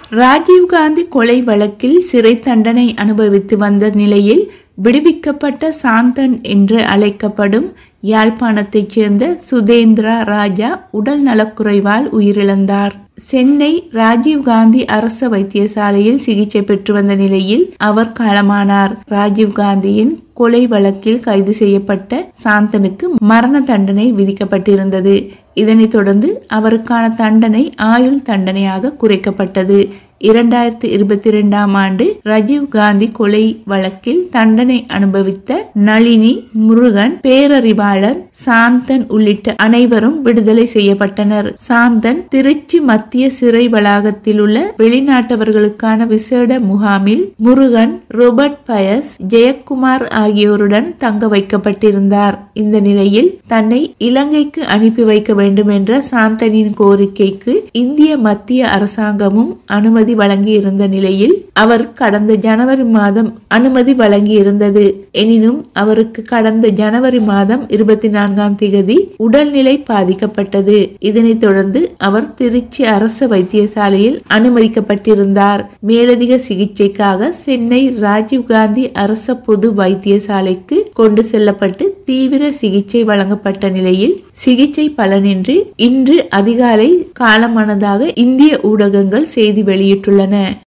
ராஜீவ்காந்தி கொலை வழக்கில் சிறை தண்டனை அனுபவித்து வந்த நிலையில் விடுவிக்கப்பட்ட சாந்தன் என்று அழைக்கப்படும் யாழ்ப்பாணத்தைச் சேர்ந்த சுதேந்திரா ராஜா உடல் நலக்குறைவால் உயிரிழந்தார் சென்னை ராஜீவ்காந்தி அரசு வைத்தியசாலையில் சிகிச்சை பெற்று வந்த நிலையில் அவர் காலமானார் ராஜீவ்காந்தியின் கொலை வழக்கில் கைது செய்யப்பட்ட சாந்தனுக்கு மரண தண்டனை விதிக்கப்பட்டிருந்தது இதனைத் தொடர்ந்து அவருக்கான தண்டனை ஆயுள் தண்டனையாக குறைக்கப்பட்டது இரண்டாயிரத்தி இருபத்தி இரண்டாம் ஆண்டு ராஜீவ் காந்தி கொலை வழக்கில் தண்டனை அனுபவித்த நளினி முருகன் பேரறிவாளர் சாந்தன் உள்ளிட்ட அனைவரும் விடுதலை செய்யப்பட்டனர் சாந்தன் திருச்சி மத்திய சிறை வளாகத்தில் உள்ள வெளிநாட்டவர்களுக்கான விசேட முகாமில் முருகன் ரோபர்ட் பயஸ் ஜெயக்குமார் ஆகியோருடன் தங்க வைக்கப்பட்டிருந்தார் இந்த நிலையில் தன்னை இலங்கைக்கு அனுப்பி வைக்க வேண்டும் என்ற சாந்தனின் கோரிக்கைக்கு இந்திய மத்திய அரசாங்கமும் அனுமதி வழங்கியிருந்த நிலையில் அவர் கடந்த ஜனவரி மாதம் அனுமதி வழங்கியிருந்தது எனினும் அவருக்கு கடந்த ஜனவரி மாதம் இருபத்தி நான்காம் திகதி உடல்நிலை பாதிக்கப்பட்டது இதனைத் தொடர்ந்து அவர் திருச்சி அரசு வைத்தியசாலையில் அனுமதிக்கப்பட்டிருந்தார் மேலதிக சிகிச்சைக்காக சென்னை ராஜீவ்காந்தி அரச பொது வைத்தியசாலைக்கு கொண்டு செல்லப்பட்டு தீவிர சிகிச்சை வழங்கப்பட்ட நிலையில் சிகிச்சை பலனின்றி இன்று அதிகாலை காலமானதாக இந்திய ஊடகங்கள் செய்தி வெளியிட்டுள்ளன